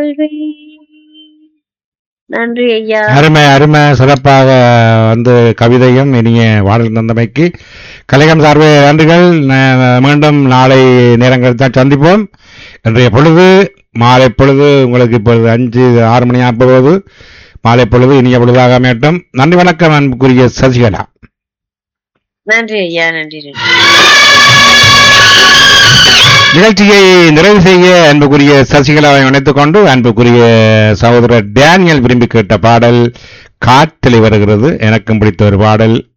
வாழ்வேன் நன்றி ஐயா அருமை அருமை சிறப்பாக வந்து கவிதையும் இனிய பாடல் தந்தமைக்கு கலைகம் சார்பு நன்றிகள் ந- மீண்டும் நாளை நேரங்கள் தான் சந்திப்போம் இன்றைய பொழுது மாலை பொழுது உங்களுக்கு இப்பொழுது அஞ்சு ஆறு மணி ஆகும்போது மாலை பொழுது இனிய பொழுதாக அமையட்டும் நன்றி வணக்கம் அன்புக்குரிய சசிகலா நன்றி ஐயா நன்றி நன்றி நிகழ்ச்சியை நிறைவு செய்ய அன்புக்குரிய சசிகலாவை இணைத்துக் கொண்டு அன்புக்குரிய சகோதரர் டேனியல் விரும்பி கேட்ட பாடல் காற்றில் வருகிறது எனக்கும் பிடித்த ஒரு பாடல்